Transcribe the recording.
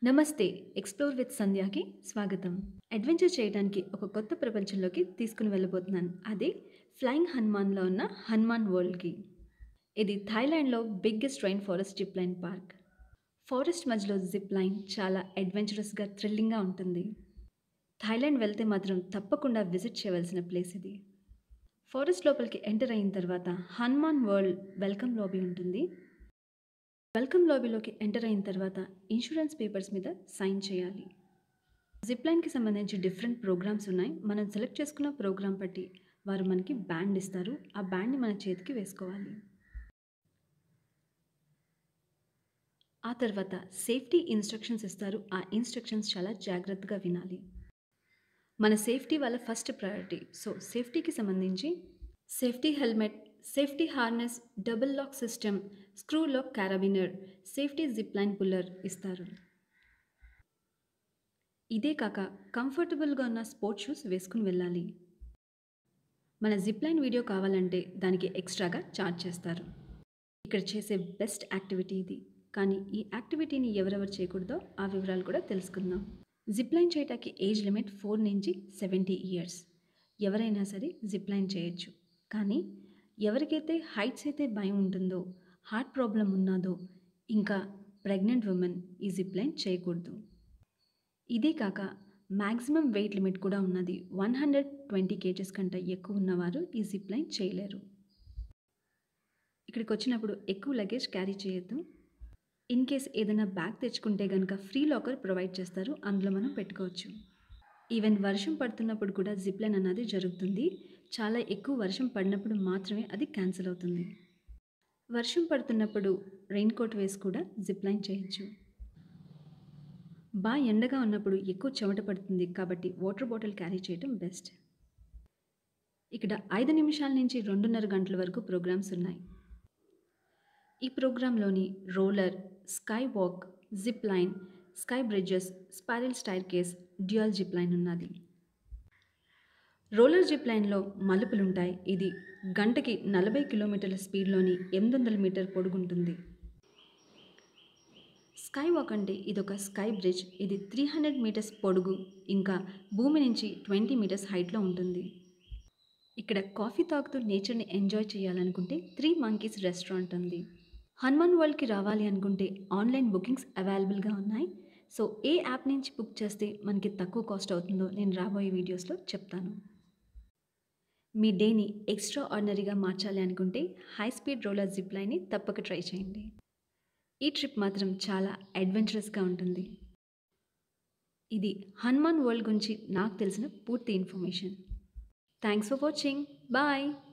నమస్తే explore with సంధ్యాకి స్వాగతం adventure చేయడానికి ఒక కొత్త ప్రపంచంలోకి తీసుకుని వెళ్ళబోతున్నాను అదే ఫ్లయింగ్ హనుమాన్లో ఉన్న హనుమాన్ వరల్డ్కి ఇది థాయిలాండ్లో biggest rain forest zip line park forest మధ్యలో జిప్ లైన్ చాలా అడ్వెంచరస్గా థ్రిల్లింగ్గా ఉంటుంది థాయిలాండ్ వెళ్తే మాత్రం తప్పకుండా విజిట్ చేయవలసిన ప్లేస్ ఇది ఫారెస్ట్ లోపలికి ఎంటర్ అయిన తర్వాత హనుమాన్ వరల్డ్ వెల్కమ్ లాబీ ఉంటుంది వెల్కమ్ లాబీలోకి ఎంటర్ అయిన తర్వాత ఇన్సూరెన్స్ పేపర్స్ మీద సైన్ చేయాలి జిప్ లైన్కి సంబంధించి డిఫరెంట్ ప్రోగ్రామ్స్ ఉన్నాయి మనం సెలెక్ట్ చేసుకున్న ప్రోగ్రామ్ బట్టి వారు మనకి బ్యాండ్ ఇస్తారు ఆ బ్యాండ్ని మన చేతికి వేసుకోవాలి ఆ తర్వాత సేఫ్టీ ఇన్స్ట్రక్షన్స్ ఇస్తారు ఆ ఇన్స్ట్రక్షన్స్ చాలా జాగ్రత్తగా వినాలి మన సేఫ్టీ వాళ్ళ ఫస్ట్ ప్రయారిటీ సో సేఫ్టీకి సంబంధించి safety helmet safety harness double lock system screw lock carabiner safety zip line puller ఇస్తారు ఇదే కాక కంఫర్టబుల్గా ఉన్న స్పోర్ట్స్ షూస్ వేసుకుని వెళ్ళాలి మన జిప్ లైన్ వీడియో కావాలంటే దానికి ఎక్స్ట్రాగా ఛార్జ్ చేస్తారు ఇక్కడ చేసే బెస్ట్ యాక్టివిటీ ఇది కానీ ఈ యాక్టివిటీని ఎవరెవరు చేయకూడదో ఆ వివరాలు కూడా తెలుసుకుందాం జిప్ లైన్ చేయటానికి ఏజ్ లిమిట్ ఫోర్ నుంచి సెవెంటీ ఇయర్స్ ఎవరైనా సరే జిప్ లైన్ చేయొచ్చు కానీ ఎవరికైతే హైట్స్ అయితే భయం ఉంటుందో హార్ట్ ప్రాబ్లం ఉన్నదో ఇంకా ప్రెగ్నెంట్ ఉమెన్ ఈ జిప్ లైన్ చేయకూడదు ఇదే కాక మ్యాక్సిమం వెయిట్ లిమిట్ కూడా ఉన్నది వన్ హండ్రెడ్ ట్వంటీ కేజెస్ కంటే ఎక్కువ ఉన్నవారు ఈ జిప్ లైన్ చేయలేరు ఇక్కడికి వచ్చినప్పుడు ఎక్కువ లగేజ్ క్యారీ చేయొద్దు ఇన్ కేస్ ఏదైనా బ్యాగ్ తెచ్చుకుంటే కనుక ఫ్రీ లాకర్ ప్రొవైడ్ చేస్తారు అందులో మనం పెట్టుకోవచ్చు ఈవెన్ వర్షం పడుతున్నప్పుడు కూడా జిప్ లైన్ అన్నది జరుగుతుంది చాలా ఎక్కువ వర్షం పడినప్పుడు మాత్రమే అది క్యాన్సిల్ అవుతుంది వర్షం పడుతున్నప్పుడు రెయిన్ కోట్ వేసి కూడా జిప్ లైన్ చేయొచ్చు బాగా ఎండగా ఉన్నప్పుడు ఎక్కువ చెమట పడుతుంది కాబట్టి వాటర్ బాటిల్ క్యారీ చేయడం బెస్ట్ ఇక్కడ ఐదు నిమిషాల నుంచి రెండున్నర గంటల వరకు ప్రోగ్రామ్స్ ఉన్నాయి ఈ ప్రోగ్రాంలోని roller sky walk zip line sky bridges spiral staircase dual zip line ఉన్నది రోలర్ జిప్ లైన్లో మలుపులుంటాయి ఇది గంటకి నలభై కిలోమీటర్ల స్పీడ్లోని ఎనిమిది వందల మీటర్ పొడుగుంటుంది స్కై వాక్ అంటే ఇదొక స్కై బ్రిడ్జ్ ఇది త్రీ హండ్రెడ్ మీటర్స్ పొడుగు ఇంకా భూమి నుంచి ట్వంటీ మీటర్స్ హైట్లో ఉంటుంది ఇక్కడ కాఫీ తాగుతూ నేచర్ని ఎంజాయ్ చేయాలనుకుంటే త్రీ మంకీస్ రెస్టారెంట్ ఉంది హనుమాన్ వరల్డ్కి రావాలి అనుకుంటే ఆన్లైన్ బుకింగ్స్ అవైలబుల్గా ఉన్నాయి సో ఏ యాప్ నుంచి బుక్ చేస్తే మనకి తక్కువ కాస్ట్ అవుతుందో నేను రాబోయే వీడియోస్లో చెప్తాను మీ డేని ఎక్స్ట్రా ఆర్డినరీగా మార్చాలి అనుకుంటే హై స్పీడ్ రోలర్ జిప్ లైన్ని తప్పక ట్రై చేయండి ఈ ట్రిప్ మాత్రం చాలా అడ్వెంచరస్గా ఉంటుంది ఇది హనుమాన్ వరల్డ్ గురించి నాకు తెలిసిన పూర్తి information thanks for watching bye